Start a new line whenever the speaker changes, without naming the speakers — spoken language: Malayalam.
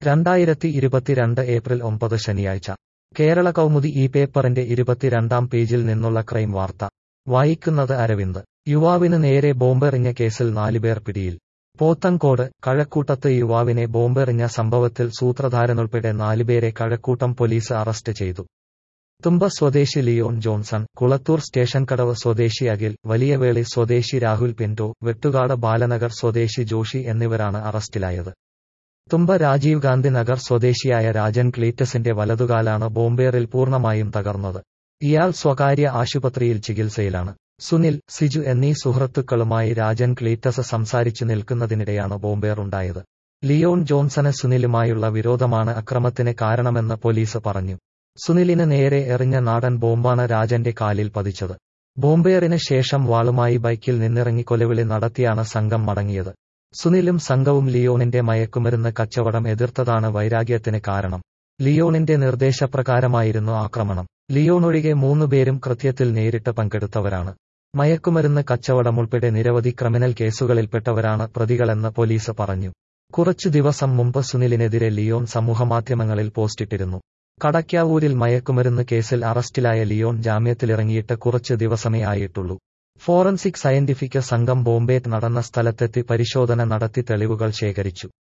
രണ്ടായിരത്തി ഇരുപത്തിരണ്ട് ഏപ്രിൽ ഒമ്പത് ശനിയാഴ്ച കേരള കൗമുദി ഈ പേപ്പറിന്റെ ഇരുപത്തിരണ്ടാം പേജിൽ നിന്നുള്ള ക്രൈം വാർത്ത വായിക്കുന്നത് അരവിന്ദ് യുവാവിന് നേരെ ബോംബെറിഞ്ഞ കേസിൽ നാലുപേർ പിടിയിൽ പോത്തങ്കോട് കഴക്കൂട്ടത്ത് യുവാവിനെ ബോംബെറിഞ്ഞ സംഭവത്തിൽ സൂത്രധാരനുൾപ്പെടെ നാലുപേരെ കഴക്കൂട്ടം പോലീസ് അറസ്റ്റ് ചെയ്തു തുമ്പ സ്വദേശി ലിയോൺ ജോൺസൺ കുളത്തൂർ സ്റ്റേഷൻ കടവ് സ്വദേശി അഖിൽ വലിയവേളി സ്വദേശി രാഹുൽ പിന്റോ വെട്ടുകാട് ബാലനഗർ സ്വദേശി ജോഷി എന്നിവരാണ് അറസ്റ്റിലായത് തുമ്പ രാജീവ് ഗാന്ധി നഗർ സ്വദേശിയായ രാജൻ ക്ലീറ്റസിന്റെ വലതുകാലാണ് ബോംബേറിൽ പൂർണ്ണമായും തകർന്നത് ഇയാൾ സ്വകാര്യ ആശുപത്രിയിൽ ചികിത്സയിലാണ് സുനിൽ സിജു എന്നീ സുഹൃത്തുക്കളുമായി രാജൻ ക്ലീറ്റസ് സംസാരിച്ചു നിൽക്കുന്നതിനിടെയാണ് ബോംബേറുണ്ടായത് ലിയോൺ ജോൺസന് സുനിലുമായുള്ള വിരോധമാണ് അക്രമത്തിന് കാരണമെന്ന് പോലീസ് പറഞ്ഞു സുനിലിന് നേരെ എറിഞ്ഞ നാടൻ ബോംബാണ് രാജന്റെ കാലിൽ പതിച്ചത് ബോംബേറിന് ശേഷം വാളുമായി ബൈക്കിൽ നിന്നിറങ്ങി കൊലവിളി നടത്തിയാണ് സംഘം മടങ്ങിയത് സുനിലും സംഘവും ലിയോണിന്റെ മയക്കുമരുന്ന് കച്ചവടം എതിർത്തതാണ് വൈരാഗ്യത്തിന് കാരണം ലിയോണിന്റെ നിർദ്ദേശപ്രകാരമായിരുന്നു ആക്രമണം ലിയോൺ ഒഴികെ മൂന്നുപേരും കൃത്യത്തിൽ നേരിട്ട് പങ്കെടുത്തവരാണ് മയക്കുമരുന്ന് കച്ചവടം ഉൾപ്പെടെ നിരവധി ക്രിമിനൽ കേസുകളിൽപ്പെട്ടവരാണ് പ്രതികളെന്ന് പോലീസ് പറഞ്ഞു കുറച്ചു ദിവസം മുമ്പ് സുനിലിനെതിരെ ലിയോൺ സമൂഹമാധ്യമങ്ങളിൽ പോസ്റ്റിട്ടിരുന്നു കടയ്ക്കാവൂരിൽ മയക്കുമരുന്ന് കേസിൽ അറസ്റ്റിലായ ലിയോൺ ജാമ്യത്തിലിറങ്ങിയിട്ട് കുറച്ച് ദിവസമേ ആയിട്ടുള്ളൂ ഫോറൻസിക് സയന്റിഫിക് സംഘം ബോംബെ നടന്ന സ്ഥലത്തെത്തി പരിശോധന നടത്തി തെളിവുകൾ ശേഖരിച്ചു